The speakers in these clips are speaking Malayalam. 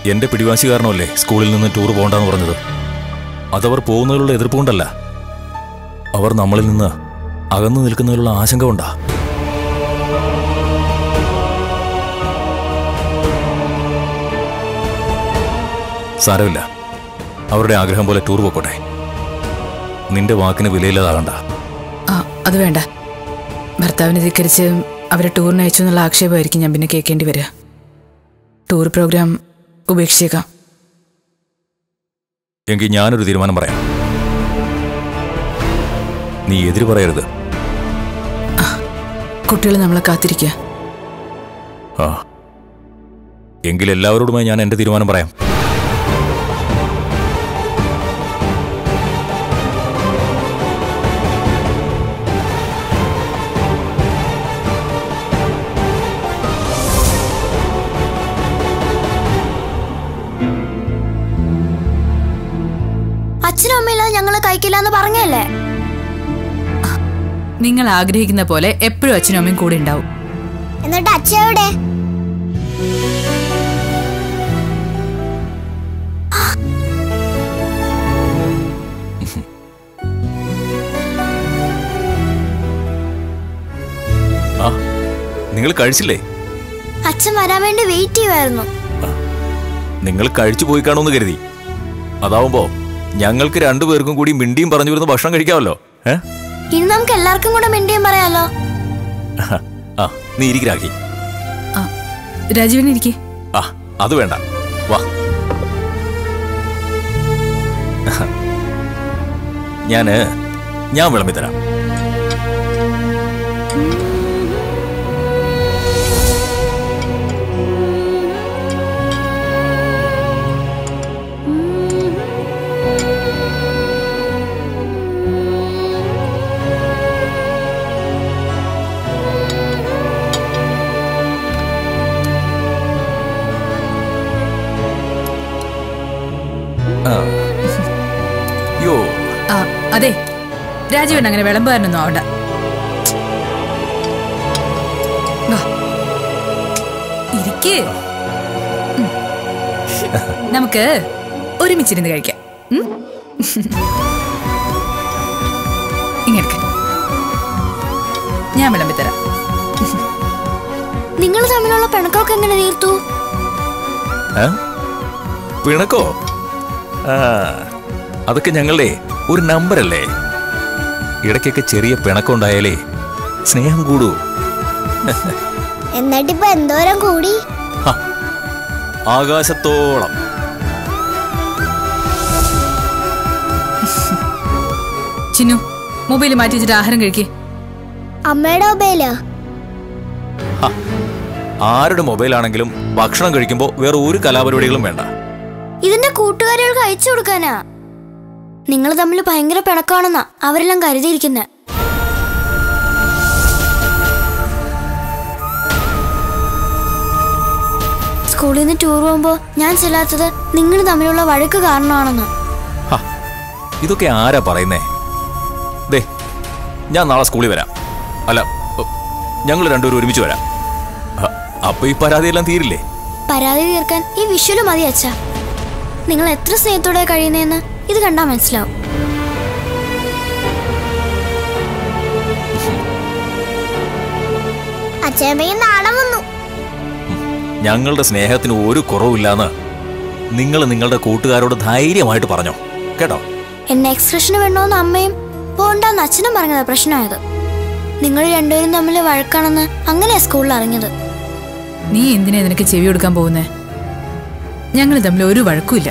എന്റെ പിടിവാശി കാരണമല്ലേ സ്കൂളിൽ നിന്ന് ടൂർ പോകണ്ടെന്ന് പറഞ്ഞത് അതവർ പോകുന്നതിലുള്ള എതിർപ്പ് കൊണ്ടല്ല അവർ നമ്മളിൽ നിന്ന് അകന്നു നിൽക്കുന്നതിലുള്ള ആശങ്ക കൊണ്ടാ സാരമില്ല അവരുടെ ആഗ്രഹം പോലെ ടൂർ പോയിക്കോട്ടെ നിന്റെ വാക്കിന് വിലയില്ലാതാകണ്ട ആ അത് വേണ്ട ഭർത്താവിനെ ധിക്കരിച്ച് അവരെ ടൂറിന് അയച്ചു എന്നുള്ള ആക്ഷേപമായിരിക്കും ഞാൻ പിന്നെ കേൾക്കേണ്ടി വരിക ടൂർ പ്രോഗ്രാം ഉപേക്ഷിച്ചേക്കാം എങ്കിൽ ഞാനൊരു തീരുമാനം പറയാം നീ എതിര് പറയരുത് കുട്ടികൾ നമ്മളെ കാത്തിരിക്കുക ആ എങ്കിൽ എല്ലാവരോടുമായി ഞാൻ എന്റെ തീരുമാനം പറയാം അച്ഛനും അമ്മയില്ലാതെ ഞങ്ങള് കഴിക്കില്ല എന്ന് പറഞ്ഞല്ലേ നിങ്ങൾ ആഗ്രഹിക്കുന്ന പോലെ എപ്പോഴും അച്ഛനും അമ്മയും കൂടെ ഉണ്ടാവും എന്നിട്ട് അച്ഛൻ എവിടെ ആ നിങ്ങൾ കഴിച്ചില്ലേ അച്ഛൻ വരാൻ വേണ്ടി വെയിറ്റ് ചെയ്യുമായിരുന്നു നിങ്ങൾ കഴിച്ചു പോയി കാണുമെന്ന് കരുതി അതാവുമ്പോ ഞങ്ങൾക്ക് രണ്ടുപേർക്കും കൂടി മിണ്ടിയും പറഞ്ഞു വരുന്ന ഭക്ഷണം കഴിക്കാമല്ലോ ഏ ഇനി നമുക്ക് എല്ലാവർക്കും കൂടെ മിണ്ടിയും പറയാലോ ആ നീ ഇരിക്കരാക്കി ആ രാജീവനിരിക്കെ ആ അത് വേണ്ട വാ ഞാന് ഞാൻ വിളമ്പി തരാം ആ. യോ ആ അതെ രാജീവൻ അങ്ങനെ വിളമ്പുകാരനൊന്നും ആവണ്ട വാ. ഇരിക്ക് ഉം. നമുക്ക് ഒരുമിച്ചിരുന്ന് കഴിക്കാം ഉം? ഇങ്ങെടുക്ക ഞാൻ വിളമ്പിത്തരാം നിങ്ങൾ തമ്മിലുള്ള പിണക്കമൊക്കെ എങ്ങനെ തീർത്തു ഏ? പിണക്കോ ആ അതൊക്കെ ഞങ്ങളുടെ ഒരു നമ്പറല്ലേ ഇടയ്ക്കൊക്കെ ചെറിയ പിണക്കമുണ്ടായാലേ സ്നേഹം കൂടൂ എന്നിട്ടിപ്പോ എന്തോരം കൂടി ഹ, ആകാശത്തോളം ചിന്നു മൊബൈൽ മാറ്റി വെച്ചിട്ട് ആഹാരം കഴിക്കേ അമ്മയുടെ മൊബൈലോ ഹ, ആരുടെ മൊബൈലാണെങ്കിലും ഭക്ഷണം കഴിക്കുമ്പോൾ വേറെ ഒരു കലാപരിപാടികളും വേണ്ട ഇതിന്റെ കൂട്ടുകാരികൾക്ക് അയച്ചു കൊടുക്കാനാ നിങ്ങൾ തമ്മിൽ ഭയങ്കര പിണക്കാണെന്നാ അവരെല്ലാം കരുതിയിരിക്കുന്നെ സ്കൂളിൽ നിന്ന് ടൂർ പോകുമ്പോ ഞാൻ ചെല്ലാത്തത് നിങ്ങൾ തമ്മിലുള്ള വഴക്ക് കാരണമാണെന്ന് ഹ, ഇതൊക്കെ ആരാ പറയുന്നേ ദേ ഞാൻ നാളെ സ്കൂളിൽ വരാം അല്ല ഞങ്ങൾ രണ്ടുപേരും ഒരുമിച്ച് വരാം ഹ, അപ്പൊ ഈ പരാതിയെല്ലാം തീരില്ലേ പരാതി തീർക്കാൻ ഈ വിഷ്വല് മതി അച്ഛാ നിങ്ങൾ എത്ര സ്നേഹത്തോടെ കഴിയുന്നതെന്ന് ഇത് കണ്ടാൽ മനസ്സിലാവും അച്ഛമ്മയും നാളെ വന്നു ഞങ്ങളുടെ സ്നേഹത്തിന് ഒരു കുറവില്ലാന്ന് നിങ്ങൾ നിങ്ങളുടെ കൂട്ടുകാരോട് ധൈര്യമായിട്ട് പറഞ്ഞോ കേട്ടോ എന്നെ എക്സ്പ്രഷന് വേണോന്ന് അമ്മയും പോണ്ടെന്ന് അച്ഛനും പറഞ്ഞത് പ്രശ്നമായത് നിങ്ങൾ രണ്ടുപേരും തമ്മിൽ വഴക്കാണെന്ന് അങ്ങനെയാ സ്കൂളിൽ അറിഞ്ഞത് നീ എന്തിനാ നിനക്ക് ചെവി കൊടുക്കാൻ പോകുന്നേ ഞങ്ങൾ തമ്മിൽ ഒരു വഴക്കുമില്ല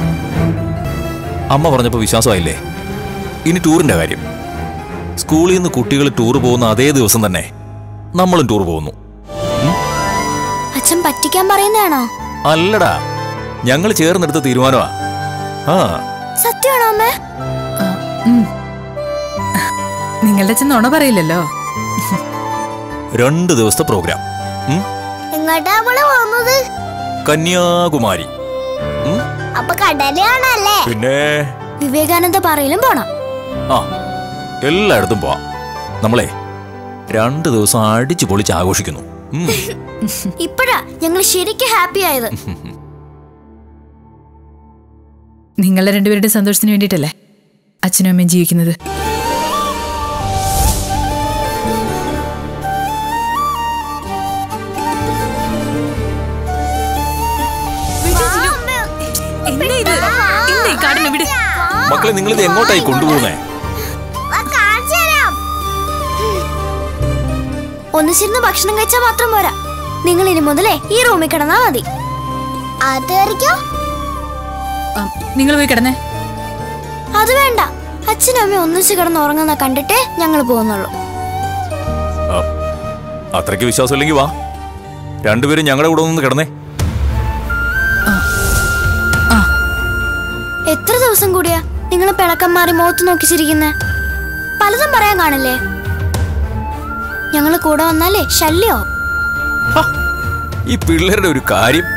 അമ്മ പറഞ്ഞപ്പോൾ വിശ്വാസമായില്ലേ ഇനി ടൂറിന്റെ കാര്യം സ്കൂളിൽ നിന്ന് കുട്ടികൾ ടൂർ പോകുന്ന അതേ ദിവസം തന്നെ നമ്മളും ടൂർ പോകുന്നു അച്ഛൻ പറ്റിക്കാൻ പറയുന്നതാണോ അല്ലടാ ഞങ്ങൾ ചേർന്നെടുത്ത തീരുമാനമാ ആ സത്യമാണോ അമ്മ ആ, ഉം. നിങ്ങളുടെ അച്ഛൻ നുണ പറയില്ലല്ലോ രണ്ട് ദിവസത്തെ പ്രോഗ്രാം ഉം? എങ്ങോട്ടാ നമ്മള് പോകുന്നത് കന്യാകുമാരി ഉം? അപ്പൊ കടലാണല്ലേ പിന്നെ വിവേകാനന്ദ പറയിലും പോണം ആ എല്ലായിടത്തും പോവാം നമ്മളെ രണ്ട് ദിവസം അടിച്ചു പൊളിച്ച് ആഘോഷിക്കുന്നു ഉം. ഇപ്പഴാ ഞങ്ങൾ ശരിക്കും ഹാപ്പി ആയത് നിങ്ങളുടെ രണ്ടുപേരുടെ സന്തോഷത്തിന് വേണ്ടിയിട്ടല്ലേ അച്ഛനും അമ്മയും ജീവിക്കുന്നത് മക്കളെ നിങ്ങളിത് എങ്ങോട്ടായി കൊണ്ടുപോകുന്നേ ഒന്നിച്ചിരുന്ന് ഭക്ഷണം കഴിച്ചാൽ മാത്രം പോരാ നിങ്ങൾ ഇനി മുതലേ ഈ റൂമിൽ കിടന്നാ മതി അതായിരിക്കോ നിങ്ങൾ പോയി കിടന്നേ അത് വേണ്ട അച്ഛനും അമ്മയും ഒന്നിച്ച് കിടന്ന് ഉറങ്ങുന്ന കണ്ടിട്ടേ ഞങ്ങൾ പോകുന്നുള്ളൂ ആ, അത്രയ്ക്ക് വിശ്വാസമില്ലെങ്കിൽ വാ രണ്ടുപേരും ഞങ്ങളുടെ കൂടെ ഒന്ന് കിടന്നേ എത്ര ദിവസം കൂടിയാ നിങ്ങൾ പിളക്കം മാറി മുഖത്ത് നോക്കി ചിരിക്കുന്നേ പലതും പറയാൻ കാണില്ലേ ഞങ്ങൾ കൂടെ വന്നാലേ ശല്യോ ഹ, ഈ പിള്ളേരുടെ ഒരു കാര്യം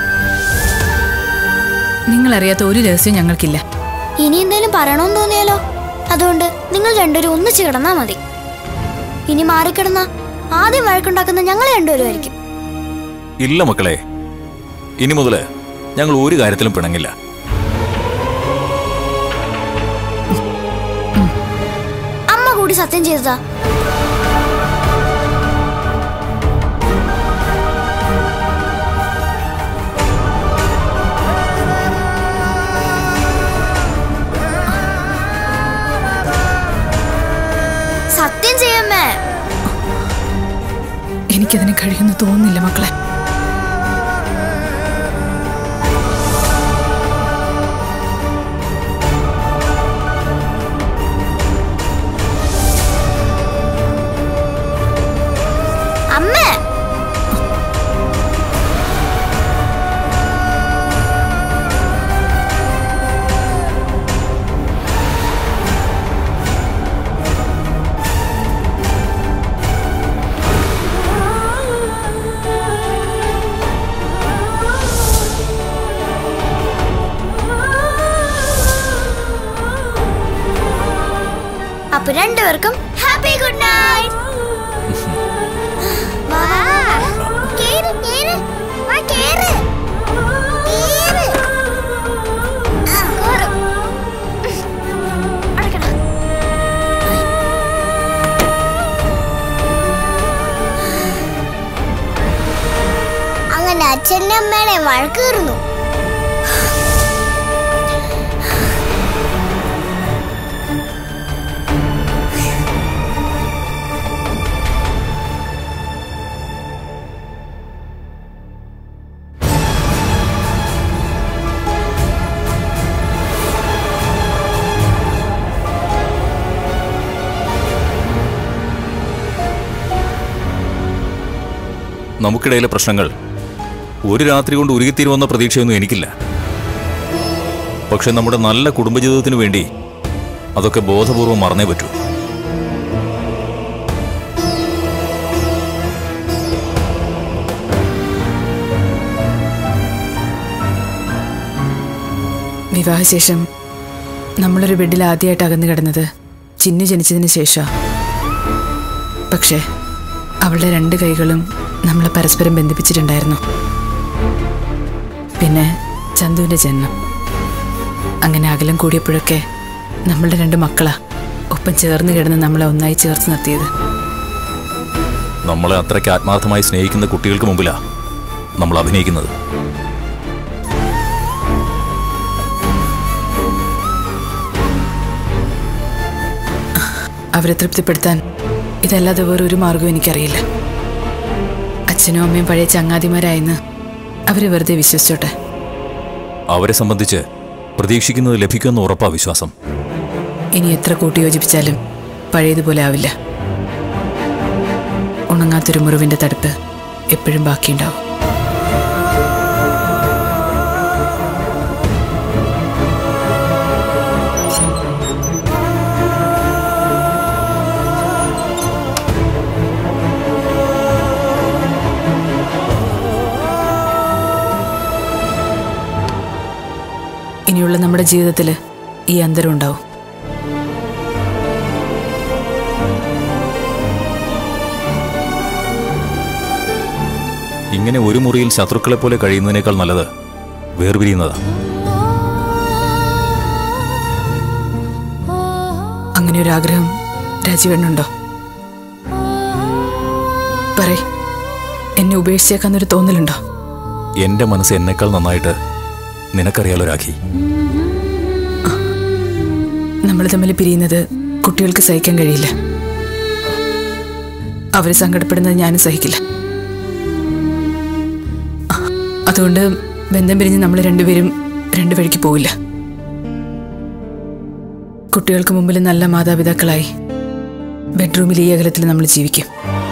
നിങ്ങൾ അറിയാത്ത ഒരു രഹസ്യവും ഞങ്ങൾക്കില്ല ഇനി എന്തേലും പറയണമെന്ന് തോന്നിയാലോ അതുകൊണ്ട് നിങ്ങൾ രണ്ടുപേരും ഒന്നിച്ച് കിടന്നാ മതി ഇനി മാറിക്കിടന്ന ആദ്യം വഴക്കുണ്ടാക്കുന്ന ഞങ്ങൾ രണ്ടുപേരുമായിരിക്കും ഇല്ല മക്കളെ ഇനി മുതല് ഞങ്ങൾ ഒരു കാര്യത്തിലും പിണങ്ങില്ല അമ്മ കൂടി സത്യം ചെയ്തതാ സത്യം ചെയ്യമ്മേ എനിക്കതിന് കഴിയുമെന്ന് തോന്നുന്നില്ല മക്കളെ അമ്മേ അപ്പൊ രണ്ടുപേർക്കും ഹാപ്പി ഗുഡ് നൈറ്റ് വാ കേറ് കേറ് വാ കേറ് കേറ് ആ കേറ് അടക്കടാ അങ്ങനെ അച്ഛൻ്റെ അമ്മയുടെ വഴക്ക് കയറുന്നു നമുക്കിടയിലെ പ്രശ്നങ്ങൾ ഒരു രാത്രി കൊണ്ട് ഉരുകിത്തീരുമെന്ന പ്രതീക്ഷയൊന്നും എനിക്കില്ല പക്ഷെ നമ്മുടെ നല്ല കുടുംബജീവിതത്തിന് വേണ്ടി അതൊക്കെ ബോധപൂർവം മറന്നേ പറ്റൂ വിവാഹശേഷം നമ്മളൊരു ബെഡിൽ ആദ്യമായിട്ട് അകന്നു കിടന്നത് ചിന്നു ജനിച്ചതിന് ശേഷം പക്ഷേ അവളുടെ രണ്ട് കൈകളും നമ്മളെ പരസ്പരം ബന്ധിപ്പിച്ചിട്ടുണ്ടായിരുന്നു പിന്നെ ചന്തുവിൻ്റെ ജന്മം അങ്ങനെ അകലം കൂടിയപ്പോഴൊക്കെ നമ്മളുടെ രണ്ട് മക്കളാ ഒപ്പം ചേർന്ന് കിടന്ന് നമ്മളെ ഒന്നായി ചേർത്ത് നിർത്തിയത് നമ്മളെ അത്രയ്ക്ക് ആത്മാർത്ഥമായി സ്നേഹിക്കുന്ന കുട്ടികൾക്ക് മുമ്പിലാ നമ്മൾ അഭിനയിക്കുന്നത് അവരെ തൃപ്തിപ്പെടുത്താൻ ഇതല്ലാതെ വേറെ ഒരു മാർഗവും എനിക്കറിയില്ല അച്ഛനും അമ്മയും പഴയ ചങ്ങാതിമാരായെന്ന് അവർ വെറുതെ വിശ്വസിച്ചോട്ടെ അവരെ സംബന്ധിച്ച് പ്രതീക്ഷിക്കുന്നത് ലഭിക്കുമെന്ന് ഉറപ്പാ വിശ്വാസം ഇനി എത്ര കൂട്ടിയോജിപ്പിച്ചാലും പഴയതുപോലെ ആവില്ല ഉണങ്ങാത്തൊരു മുറിവിന്റെ തടുപ്പ് എപ്പോഴും ബാക്കിയുണ്ടാവും ഇനിയുള്ള നമ്മുടെ ജീവിതത്തിൽ ഈ അന്തരം ഉണ്ടാവും ഇങ്ങനെ ഒരു മുറിയിൽ ശത്രുക്കളെ പോലെ കഴിയുന്നതിനേക്കാൾ നല്ലത് വേർപിരിയുന്നതാ അങ്ങനെ ഒരു ആഗ്രഹം രാജീവേണ്ണുണ്ടോ പറയ് എന്നെ ഉപേക്ഷിച്ചേക്കാന്നൊരു തോന്നലുണ്ടോ എന്റെ മനസ്സ് എന്നെക്കാൾ നന്നായിട്ട് നിനക്കറിയാലോ രാഖി നമ്മൾ തമ്മിൽ പിരിയുന്നത് കുട്ടികൾക്ക് സഹിക്കാൻ കഴിയില്ല അവർ സങ്കടപ്പെടുന്നത് ഞാനും സഹിക്കില്ല അതുകൊണ്ട് ബന്ധം പിരിഞ്ഞ് നമ്മൾ രണ്ടുപേരും രണ്ടു വഴിക്ക് പോവില്ല കുട്ടികൾക്ക് മുമ്പിൽ നല്ല മാതാപിതാക്കളായി ബെഡ്റൂമിൽ ഈ അകലത്തിൽ നമ്മൾ ജീവിക്കും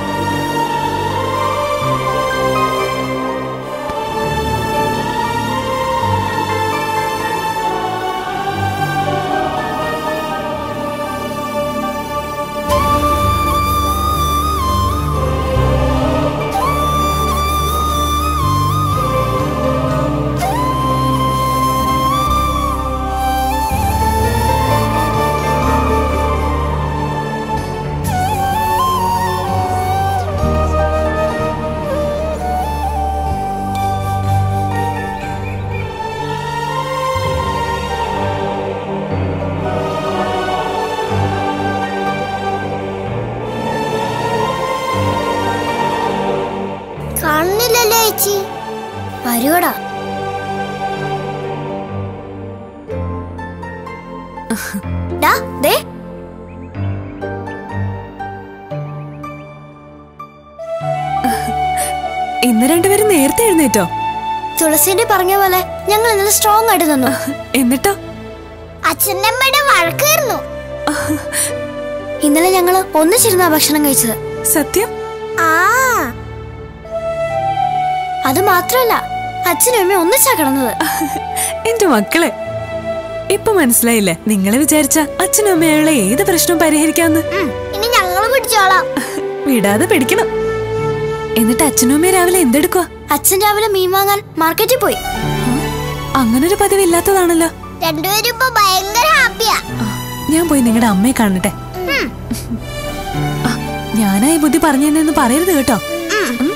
കാണുന്നില്ലല്ലോ ചേച്ചി വരുവടാ ഡാ, ദേ. ഇന്ന് രണ്ടുപേരും നേരത്തെ എഴുന്നേറ്റോ തുളസിന്റെ പറഞ്ഞ പോലെ ഞങ്ങൾ ഇന്നലെ സ്ട്രോങ് ആയിട്ട് നിന്നു എന്നിട്ടോ അച്ഛൻ്റെ അമ്മയുടെ വഴക്കായിരുന്നു ഇന്നലെ ഞങ്ങള് ഒന്നിച്ചിരുന്ന ഭക്ഷണം കഴിച്ചത് സത്യം ആ അത് മാത്രല്ല അച്ഛനും അമ്മയും ഒന്നിച്ചാ കിടന്നത് എന്റെ മക്കളെ ഇപ്പൊ മനസ്സിലായില്ലേ നിങ്ങളെ വിചാരിച്ച അച്ഛനും അമ്മയുള്ള ഏത് പ്രശ്നവും പരിഹരിക്കാന്ന് ഇനി ഞങ്ങൾ പിടിച്ചോളാം വിടാതെ പിടിക്കണം എന്നിട്ട് അച്ഛനും അമ്മയും രാവിലെ എന്തെടുക്കുക അച്ഛൻ രാവിലെ മീൻ വാങ്ങാൻ മാർക്കറ്റിൽ പോയി അങ്ങനൊരു പതിവ് ഇല്ലാത്തതാണല്ലോ രണ്ടുപേരും ഇപ്പൊ ഭയങ്കര ഹാപ്പിയാ ആ, ഞാൻ പോയി നിങ്ങളുടെ അമ്മയെ കാണട്ടെ ആ, ഞാനാ ഈ ബുദ്ധി പറഞ്ഞെന്ന് പറയരുത് കേട്ടോ ഉം.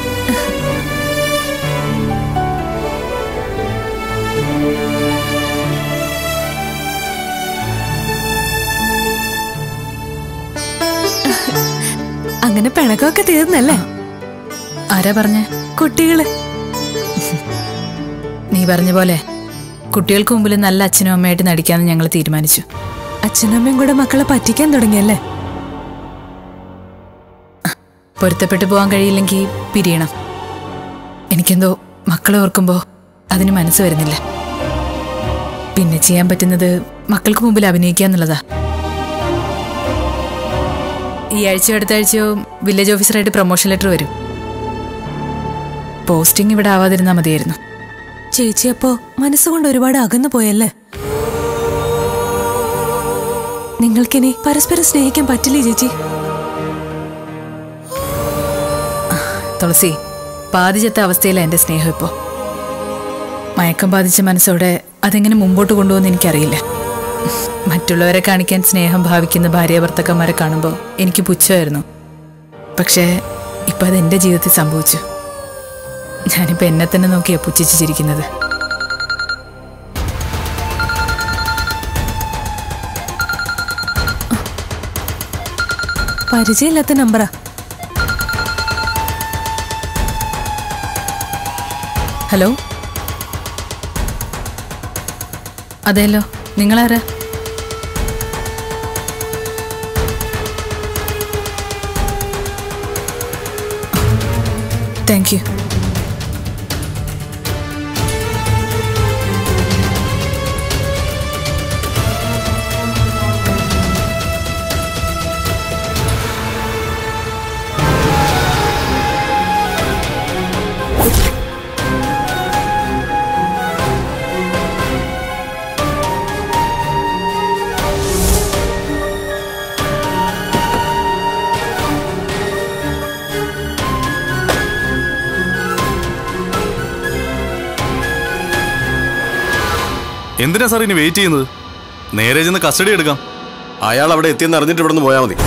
അങ്ങനെ പിണക്കമൊക്കെ തീർന്നല്ലേ ആരാ പറഞ്ഞേ കുട്ടികള് നീ പറഞ്ഞ പോലെ കുട്ടികൾക്ക് മുമ്പിൽ നല്ല അച്ഛനും അമ്മയായിട്ട് നടിക്കാമെന്ന് ഞങ്ങൾ തീരുമാനിച്ചു അച്ഛനും അമ്മയും കൂടെ മക്കളെ പറ്റിക്കാൻ തുടങ്ങിയല്ലേ പൊരുത്തപ്പെട്ടു പോകാൻ കഴിയില്ലെങ്കിൽ പിരിയണം എനിക്കെന്തോ മക്കളെ ഓർക്കുമ്പോൾ അതിന് മനസ്സ് വരുന്നില്ല പിന്നെ ചെയ്യാൻ പറ്റുന്നത് മക്കൾക്ക് മുമ്പിൽ അഭിനയിക്കുക എന്നുള്ളതാ ഈ ആഴ്ചയോ അടുത്ത ആഴ്ചയോ വില്ലേജ് ഓഫീസറായിട്ട് പ്രൊമോഷൻ ലെറ്റർ വരും പോസ്റ്റിംഗ് ഇവിടെ ആവാതിരുന്നാൽ മതിയായിരുന്നു ചേച്ചി അപ്പോ മനസ്സുകൊണ്ട് ഒരുപാട് അകന്നു പോയല്ലേ നിങ്ങൾക്കിനി പരസ്പരം സ്നേഹിക്കാൻ പറ്റില്ലേ ചേച്ചി തുളസി ബാധിച്ചത്ത അവസ്ഥയിലാണ് എൻ്റെ സ്നേഹം ഇപ്പോൾ മയക്കം ബാധിച്ച മനസ്സോടെ അതെങ്ങനെ മുമ്പോട്ട് കൊണ്ടുപോകുന്ന എനിക്കറിയില്ല മറ്റുള്ളവരെ കാണിക്കാൻ സ്നേഹം ഭാവിക്കുന്ന ഭാര്യ ഭർത്തക്കന്മാരെ കാണുമ്പോൾ എനിക്ക് പുച്ഛമായിരുന്നു പക്ഷേ ഇപ്പം അത് എൻ്റെ ജീവിതത്തിൽ സംഭവിച്ചു ഞാനിപ്പോൾ എന്നെ തന്നെ നോക്കിയാ പുച്ഛിച്ച് ചിരിക്കുന്നത് പരിചയമില്ലാത്ത നമ്പറാ ഹലോ അതെല്ലോ നിങ്ങളാരാ താങ്ക് യു എന്തിനാ സാർ ഇനി വെയിറ്റ് ചെയ്യുന്നത് നേരെ ചെന്ന് കസ്റ്റഡി എടുക്കാം അയാൾ അവിടെ എത്തിയെന്ന് അറിഞ്ഞിട്ട് ഇവിടെ നിന്ന് പോയാൽ മതി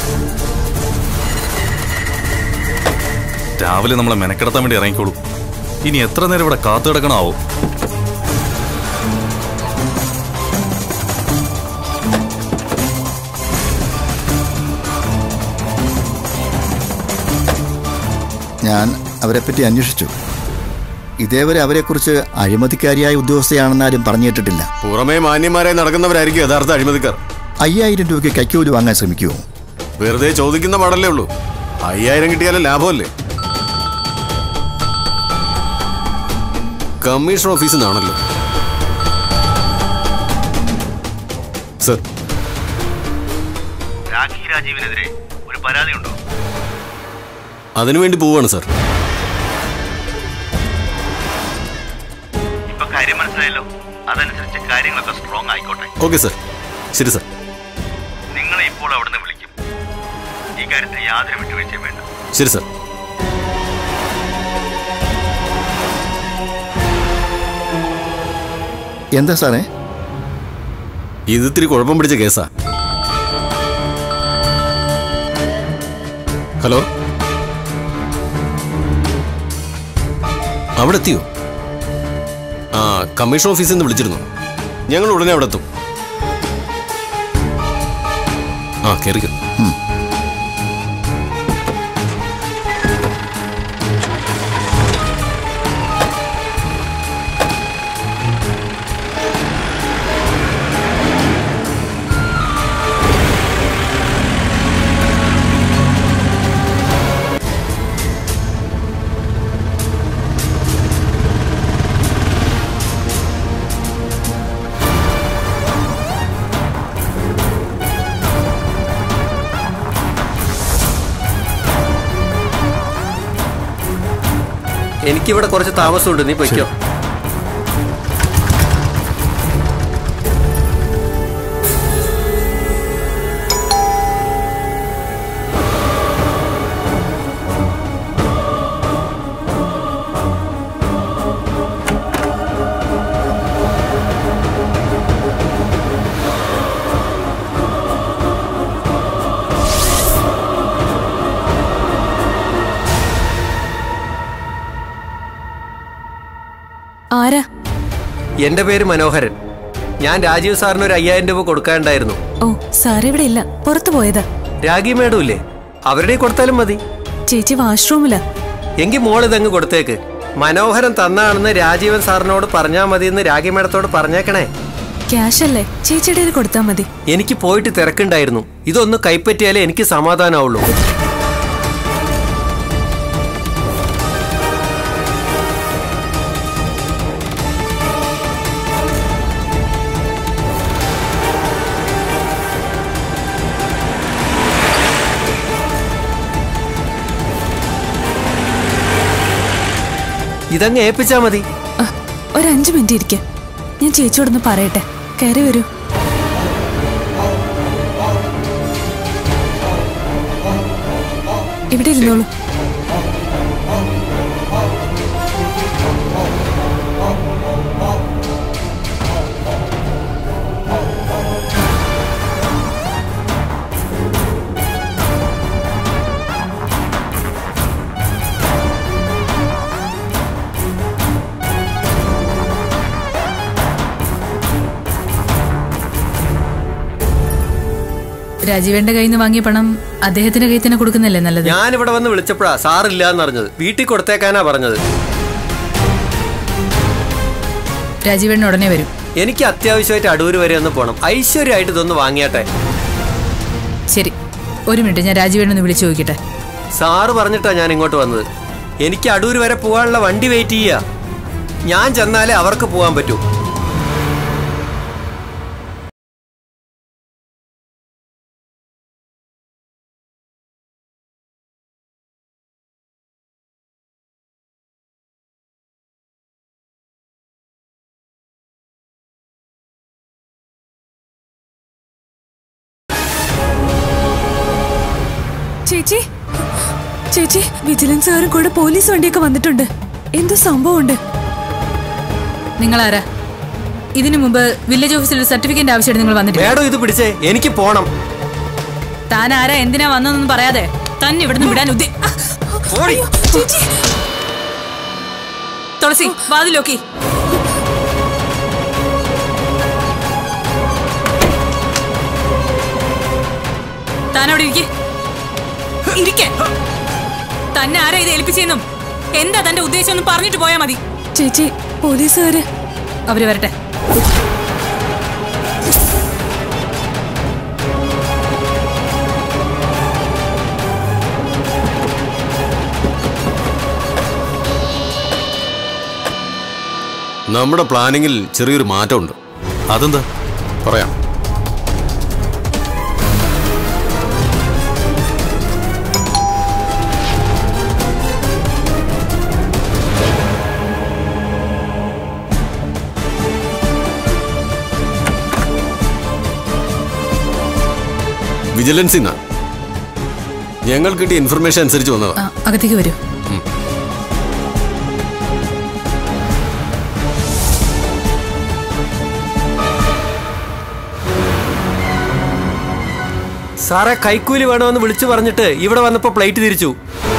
രാവിലെ നമ്മളെ മെനക്കെടുത്താൻ വേണ്ടി ഇറങ്ങിക്കോളൂ ഇനി എത്ര നേരം ഇവിടെ കാത്തു കിടക്കണാവോ ഞാൻ അവരെപ്പറ്റി അന്വേഷിച്ചു ഇതേവരെ അവരെക്കുറിച്ച് അഴിമതിക്കാരിയായ ഉദ്യോഗസ്ഥയാണെന്നാരും പറഞ്ഞു കേട്ടിട്ടില്ല പുറമേ മാന്യന്മാരായി നടക്കുന്നവരായിരിക്കും യഥാർത്ഥ അഴിമതിക്കാർ അയ്യായിരം രൂപയ്ക്ക് കൈക്കൂലി വാങ്ങാൻ ശ്രമിക്കുമോ വെറുതെ ചോദിക്കുന്ന പാടല്ലേ ഉള്ളൂ അയ്യായിരം കിട്ടിയാലും ലാഭമല്ലേ കമ്മീഷണർ ഓഫീസിൽ നിന്നാണല്ലോ സർ രാഖി രാജീവിനെതിരെ ഒരു പരാതിയുണ്ടോ അതിനുവേണ്ടി പോവാണ് സർ ഇപ്പൊ കാര്യം മനസ്സിലായല്ലോ അതനുസരിച്ച് കാര്യങ്ങളൊക്കെ സ്ട്രോങ് ആയിക്കോട്ടെ ഓക്കെ സർ ശരി സർ നിങ്ങളെ ഇപ്പോൾ അവിടുന്ന് വിളിക്കും ഈ കാര്യത്തിൽ യാതൊരു വിട്ടുവീഴ്ചയും വേണ്ട ശരി സർ എന്താ സാറേ ഇത് ഇത്തിരി കുഴപ്പം പിടിച്ച കേസാ ഹലോ അവിടെ എത്തിയോ ആ കമ്മീഷൻ ഓഫീസിൽ നിന്ന് വിളിച്ചിരുന്നു ഞങ്ങൾ ഉടനെ അവിടെ എത്തും ആ കയറിക്കോ എനിക്കിവിടെ കുറച്ച് താമസമുണ്ട് നീ പൊയ്ക്കോ ആരാ എന്റെ പേര് മനോഹരൻ ഞാൻ രാജീവ് സാറിന് ഒരു അയ്യായിരം രൂപ കൊടുക്കാനുണ്ടായിരുന്നു ഓ സാർ ഇവിടെ ഇല്ല പുറത്തു പോയതാ രാഗി മേഡം ഇല്ലേ അവരുടെ കൊടുത്താലും മതി ചേച്ചി വാഷ്റൂമിലാ എങ്കിൽ മോൾ ഇതങ്ങ് കൊടുത്തേക്ക് മനോഹരൻ തന്നാണെന്ന് രാജീവൻ സാറിനോട് പറഞ്ഞാ മതി എന്ന് രാഗി മേഡത്തോട് പറഞ്ഞേക്കണേ ക്യാഷ് അല്ലേ ചേച്ചിയുടെ കയ്യിൽ കൊടുത്താൽ മതി എനിക്ക് പോയിട്ട് തിരക്കുണ്ടായിരുന്നു ഇതൊന്ന് കൈപ്പറ്റിയാലേ എനിക്ക് സമാധാനമാവുള്ളൂ ഇതങ്ങ് ഏൽപ്പിച്ചാ മതി ആ, ഒരു അഞ്ചു മിനിറ്റ് ഇരിക്കെ ഞാൻ ചേച്ചിയോടൊന്ന് പറയട്ടെ കയറി വരൂ ഇവിടെ ഇരുന്നോളൂ രാജീവേന്റെ കയ്യിൽ നിന്ന് വാങ്ങിയ പണം അദ്ദേഹത്തിന്റെ കയ്യിൽ തന്നെ കൊടുക്കുന്നല്ലേ നല്ലത് ഞാൻ ഇവിടെ വന്ന് വിളിച്ചപ്പോഴാ സാറില്ല എന്ന് അറിഞ്ഞത് വീട്ടിൽ കൊടുത്തേക്കാനാ പറഞ്ഞത് രാജീവേണ്ണ ഉടനെ വരും എനിക്ക് അത്യാവശ്യമായിട്ട് അടൂര് വരെ ഒന്ന് പോണം ഐശ്വര്യമായിട്ട് ഇതൊന്ന് വാങ്ങിയാട്ടെ ശരി ഒരു മിനിറ്റ് ഞാൻ രാജീവേണ്ണ വിളിച്ചു നോക്കിട്ടെ സാറ് പറഞ്ഞിട്ടാ ഞാൻ ഇങ്ങോട്ട് വന്നത് എനിക്ക് അടൂര് വരെ പോകാനുള്ള വണ്ടി വെയിറ്റ് ചെയ്യാ ഞാൻ ചെന്നാലേ അവർക്ക് പോകാൻ പറ്റൂ ചേച്ചി ചേച്ചി വിജിലൻസുകാരും കൂടെ പോലീസ് വണ്ടിയൊക്കെ വന്നിട്ടുണ്ട് എന്തോ സംഭവമുണ്ട് നിങ്ങൾ ആരാ ഇതിനു മുമ്പ് വില്ലേജ് ഓഫീസിൽ ഒരു സർട്ടിഫിക്കറ്റ് ആവശ്യമായിട്ട് നിങ്ങൾ വന്നിട്ടില്ല മേഡം ഇത് പിടിച്ചേ എനിക്ക് പോണം താൻ ആരാ എന്തിനാ വന്നതെന്ന് പറയാതെ തന്നെ ഇവിടുന്ന് വിടാൻ ഉദ്ദേ ഓടി. ചേച്ചി തുളസി വാതിലോക്കി താനവിടെ ഇരിക്കെ ഇരിക്കെ തന്നെ ആരാ ഇത് ഏൽപ്പിച്ചെന്നും എന്താ തന്റെ ഉദ്ദേശം ഒന്ന് പറഞ്ഞിട്ട് പോയാ മതി ചേച്ചി പോലീസുകാര് അവര് വരട്ടെ നമ്മുടെ പ്ലാനിങ്ങിൽ ചെറിയൊരു മാറ്റമുണ്ട് അതെന്താ പറയാം വിജിലൻസിൽ നിന്നാ ഞങ്ങൾ കിട്ടിയ ഇൻഫർമേഷൻ അനുസരിച്ച് വന്നതാ ആ, അകത്തേക്ക് വരൂ സാറേ കൈക്കൂലി വേണമെന്ന് വിളിച്ചു പറഞ്ഞിട്ട് ഇവിടെ വന്നപ്പോ പ്ലേറ്റ് തിരിച്ചു